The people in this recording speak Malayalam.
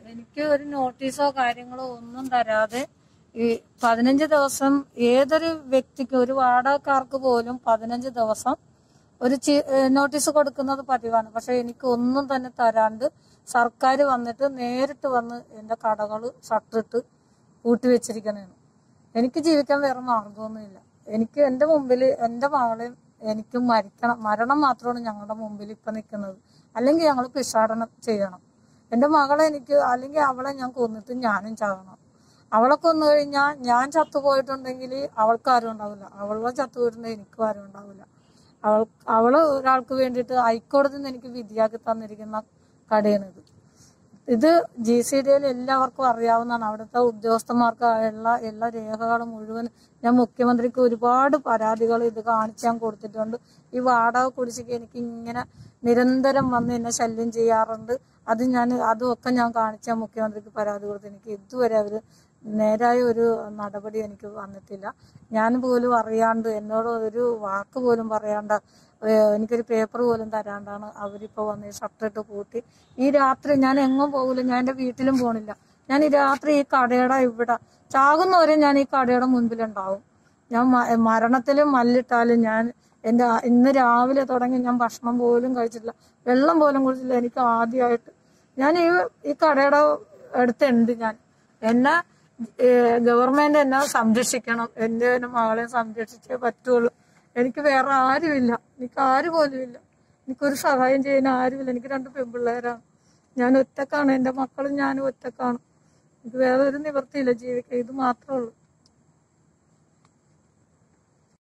എനിക്ക് ഒരു നോട്ടീസോ കാര്യങ്ങളോ ഒന്നും തരാതെ ഈ പതിനഞ്ച് ദിവസം ഏതൊരു വ്യക്തിക്ക് ഒരു വാടകക്കാർക്ക് പോലും പതിനഞ്ച് ദിവസം ഒരു ചി- ഏഹ് നോട്ടീസ് കൊടുക്കുന്നത് പതിവാണ് പക്ഷെ എനിക്ക് ഒന്നും തന്നെ തരാണ്ട് സർക്കാർ വന്നിട്ട് നേരിട്ട് വന്ന് എന്റെ കടകൾ ഷട്ടറിട്ട് പൂട്ടി വെച്ചിരിക്കണേണ് എനിക്ക് ജീവിക്കാൻ വേറെ മാർഗമൊന്നുമില്ല എനിക്ക് എന്റെ മുമ്പിൽ എന്റെ മകളെയും എനിക്ക് മരിക്കണം മരണം മാത്രമാണ് ഞങ്ങളുടെ മുമ്പിൽ ഇപ്പൊ നിൽക്കുന്നത് അല്ലെങ്കിൽ ഞങ്ങൾ പിഷാടനം ചെയ്യണം എന്റെ മകളെ എനിക്ക് അല്ലെങ്കിൽ അവളെ ഞാൻ കൊന്നിട്ട് ഞാനും ചാകണം അവളെ കൊന്നു കഴിഞ്ഞാൽ ഞാൻ ചത്തുപോയിട്ടുണ്ടെങ്കിൽ അവൾക്ക് ആരും ഉണ്ടാവില്ല അവളെ ചത്തുപോയിട്ടുണ്ടെങ്കിൽ എനിക്കും ആരും ഉണ്ടാവില്ല അവൾ അവള് ഒരാൾക്ക് വേണ്ടിയിട്ട് ഹൈക്കോടതിയിൽ നിന്ന് എനിക്ക് വിധിയാക്കി തന്നിരിക്കുന്ന കടയാണിത് ഇത് ജി സി ഡിയിൽ എല്ലാവർക്കും അറിയാവുന്നതാണ് അവിടുത്തെ ഉദ്യോഗസ്ഥന്മാർക്ക് എല്ലാ എല്ലാ രേഖകളും മുഴുവൻ ഞാൻ മുഖ്യമന്ത്രിക്ക് ഒരുപാട് പരാതികൾ ഇത് കാണിച്ച് ഞാൻ കൊടുത്തിട്ടുണ്ട് ഈ വാടക കുടിശ്ശിക എനിക്ക് ഇങ്ങനെ നിരന്തരം വന്ന് എന്നെ ശല്യം ചെയ്യാറുണ്ട് അത് ഞാൻ അതുമൊക്കെ ഞാൻ കാണിച്ച മുഖ്യമന്ത്രിക്ക് പരാതി കൊടുത്തു എനിക്ക് ഇതുവരെ അവര് നേരായ ഒരു നടപടി എനിക്ക് വന്നിട്ടില്ല ഞാൻ പോലും അറിയാണ്ട് എന്നോട് ഒരു വാക്ക് പോലും പറയാണ്ട് ഏഹ് എനിക്കൊരു പേപ്പർ പോലും തരാണ്ടാണ് അവരിപ്പോ വന്ന് ഈ ഷട്ടറിട്ട് പൂട്ടി ഈ രാത്രി ഞാൻ എങ്ങും പോകില്ല ഞാൻ എന്റെ വീട്ടിലും പോണില്ല ഞാൻ ഈ രാത്രി ഈ കടയുടെ ഇവിടെ ചാകുന്നവരെ ഞാൻ ഈ കടയുടെ മുൻപിലുണ്ടാവും ഞാൻ മ- മരണത്തിലും മല്ലിട്ടാലും ഞാൻ എന്റെ ആ- ഇന്ന് രാവിലെ തുടങ്ങി ഞാൻ ഭക്ഷണം പോലും കഴിച്ചിട്ടില്ല വെള്ളം പോലും കുടിച്ചില്ല എനിക്ക് ആദ്യമായിട്ട് ഞാൻ ഈ ഈ കടയുടെ അടുത്തുണ്ട് ഞാൻ എന്നെ ഗവൺമെന്റ് എന്നെ സംരക്ഷിക്കണം എന്റെ എന്റെ മകളെ സംരക്ഷിച്ചേ പറ്റുള്ളൂ എനിക്ക് വേറെ ആരുമില്ല എനിക്ക് ആര് പോലും ഇല്ല എനിക്കൊരു സഹായം ചെയ്യാൻ ആരുമില്ല എനിക്ക് രണ്ട് പെൺപിള്ളേരാണ് ഞാൻ ഒറ്റക്കാണ് എന്റെ മക്കളും ഞാനും ഒറ്റക്കാണ് എനിക്ക് വേറെ ഒരു നിവൃത്തിയില്ല ജീവിക്കാൻ ഇത് മാത്രമേ ഉള്ളൂ